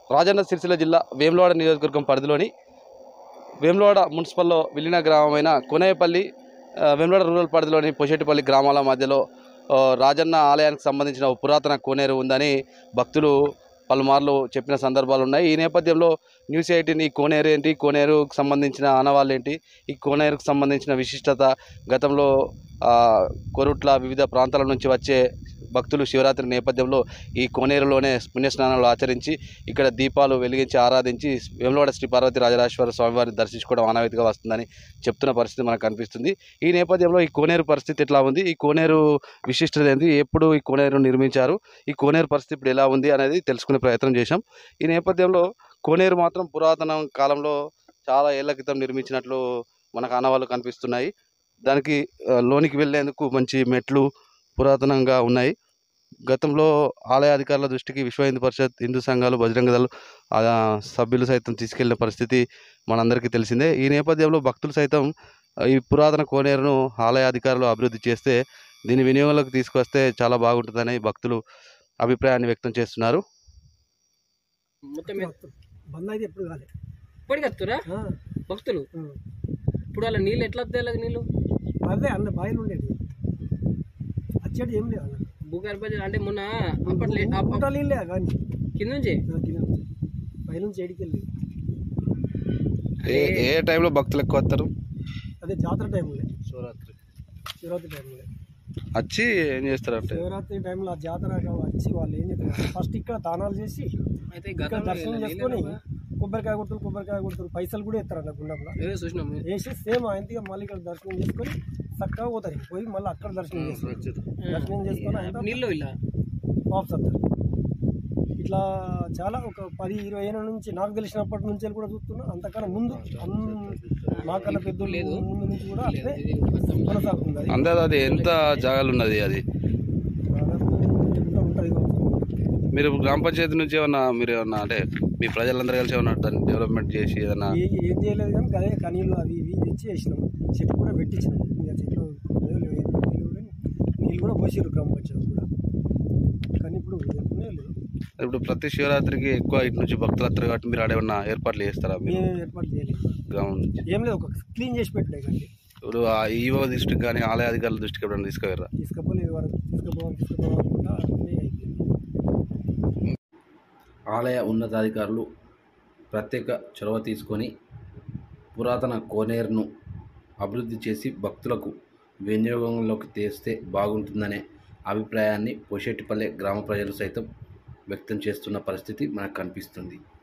రాజన్న సిరిసిల్ల జిల్లా వేములవాడ నియోజకవర్గం పరిధిలోని వేములవాడ మున్సిపల్లో విలీన గ్రామమైన కొనేపల్లి ఆ, వేములవాడ రూరల్ పరిధిలోని పొషెట్టిపల్లి గ్రామాల మధ్యలో ఆ, రాజన్న ఆలయానికి సంబంధించిన ఓ పురాతన కోనేరు ఉందని భక్తులు పలుమార్లు చెప్పిన సందర్భాలు ఉన్నాయి ఈ నేపథ్యంలో న్యూస్ ఎయిటీన్ ఈ కోనేరు ఏంటి కోనేరుకు సంబంధించిన ఆనవాళ్ళు ఏంటి ఈ కోనేరుకు సంబంధించిన విశిష్టత గతంలో ఆ, కొరుట్ల వివిధ ప్రాంతాల నుంచి వచ్చే భక్తులు శివరాత్రి నేపథ్యంలో ఈ కోనేరులోనే పుణ్యస్నానాలు ఆచరించి ఇక్కడ దీపాలు వెలిగించి ఆరాధించి వేములవాడ శ్రీ పార్వతి రాజరాజేశ్వర స్వామివారిని దర్శించుకోవడం ఆనవాయితీగా వస్తుందని చెప్తున్న పరిస్థితి మనకు కనిపిస్తుంది ఈ నేపథ్యంలో ఈ కోనేరు పరిస్థితి ఎట్లా ఉంది ఈ కోనేరు విశిష్టత ఏంటి ఎప్పుడు ఈ కోనేరు నిర్మించారు ఈ కోనేరు పరిస్థితి ఇప్పుడు ఎలా ఉంది అనేది తెలుసుకునే ప్రయత్నం చేశాం ఈ నేపథ్యంలో కోనేరు మాత్రం పురాతన కాలంలో చాలా ఏళ్ల క్రితం నిర్మించినట్లు మనకు ఆనవాళ్ళు కనిపిస్తున్నాయి దానికి ఆ, లోనికి వెళ్ళేందుకు మంచి మెట్లు పురాతనంగా ఉన్నాయి గతంలో ఆలయ అధికారుల దృష్టికి విశ్వ హిందూ పరిషత్ హిందూ సంఘాలు బజరంగ దళ ఆ, సభ్యులు సైతం తీసుకెళ్లిన పరిస్థితి మనందరికీ తెలిసిందే ఈ నేపథ్యంలో భక్తులు సైతం ఆ, ఈ పురాతన కోనేరును ఆలయ అధికారులు అభివృద్ధి చేస్తే దీని వినియోగంలోకి తీసుకొస్తే చాలా బాగుంటుందని భక్తులు అభిప్రాయాన్ని వ్యక్తం చేస్తున్నారు మొత్తం మీద బంద్ అయితే ఎప్పుడు కాలే ఇప్పటికి వస్తురా ఆ, భక్తులు ఆ. ఇప్పుడు వాళ్ళ నీళ్ళు ఎట్లా వస్తాయి వాళ్ళకి నీళ్ళు అదే అన్న బాయిలు ఉండేది వచ్చేది ఏం లేదు అన్న భూగర్భ జలం అంటే మొన్న అప్పట్లో ఆ- ఆ- గుంటలు ఇల్లే కానీ కింద నుంచి పైనుంచి ఏడికి వెళ్ళి ఏ ఏ టైంలో భక్తులు ఎక్కువ వస్తారు అదే జాతర టైంలో శివరాత్రి శివరాత్రి టైంలో వచ్చి ఏం చేస్తారంటే శివరాత్రి టైంలో ఆ జాతర వచ్చి వాళ్ళు ఏం చేస్తారు ఫస్ట్ ఇక్కడ దానాలు చేసి అయితే ఇక్కడ గతంలో దర్శనం చేసుకొని కొబ్బరికాయ కొడుతున్నారు కొబ్బరికాయ కొడుతున్నారు పైసలు కూడా ఇస్తారు అన్న గుండంలో ఏదో చూసినాం వేసి సేమ్ ఆయనకి మళ్ళీ ఇక్కడ దర్శనం చేసుకొని చక్కగా పోతారు పోయి మళ్ళీ అక్కడ దర్శనం చేసుకొని దర్శనం చేసుకొని ఆయన నీళ్ళు ఇలా వాపస్ వస్తారు ఇట్లా చాలా ఒక పది ఇరవై ఏళ్ళ నుంచి నాకు తెలిసినప్పటి నుంచి కూడా చూస్తున్నా అంతకన్నా ముందు అన్- మాకన్నా పెద్దలు లేదు. ముందు నుంచి కూడా అట్లే కొనసాగుతుంది అది అందాజ అది ఎంత జాగాలు ఉన్నది అది దాదాపు ఎంత ఉంటుంది కావచ్చు. మీరు గ్రామ పంచాయతీ నుంచి ఏమన్నా మీరు ఏమన్నా అంటే మీ ప్రజలందరూ కలిసి ఏమన్నా దాన్ని డెవలప్మెంట్ చేసి ఏదన్నా ఏ- ఏం చేయలేదు కానీ అదే కనీళ్ళు అవి ఇవి తెచ్చి వేసినాం చెట్టు కూడా పెట్టించినాం ఇంకా చెట్లు ఏదో లేవు, ఏం లేవు కానీ నీళ్ళు కూడా పోసిర్రు గ్రామ పంచాయతీ కూడా కానీ ఇప్పుడు ఎప్పుడే లేదు ఇప్పుడు ప్రతి శివరాత్రికి ఎక్కువ ఇటు నుంచి భక్తులు వస్తారు కాబట్టి మీరు ఆడేమన్నా ఏర్పాట్లు చేస్తారా మీరు మేము ఏర్పాటు చేయలేదు గ్రామం నుంచి ఏం లేదు ఒక క్లీన్ చేసి పెట్టినాయి కానీ ఇప్పుడు ఆ ఈవో దృష్టికి కానీ ఆలయ అధికారుల దృష్టికి ఎప్పుడైనా తీసుకువెళ్ళరా తీసుకపోలేదు వరకు తీసుకుపోవాలి తీసుకుపోవాలి అనుకుంటా అన్నీ అయిపోయింది ఆలయ ఉన్నతాధికారులు ప్రత్యేక చొరవ తీసుకొని పురాతన కోనేరును అభివృద్ధి చేసి భక్తులకు వినియోగంలోకి తెస్తే బాగుంటుందనే అభిప్రాయాన్ని పోషెట్టిపల్లె గ్రామ ప్రజలు సైతం వ్యక్తం చేస్తున్న పరిస్థితి మనకు కనిపిస్తుంది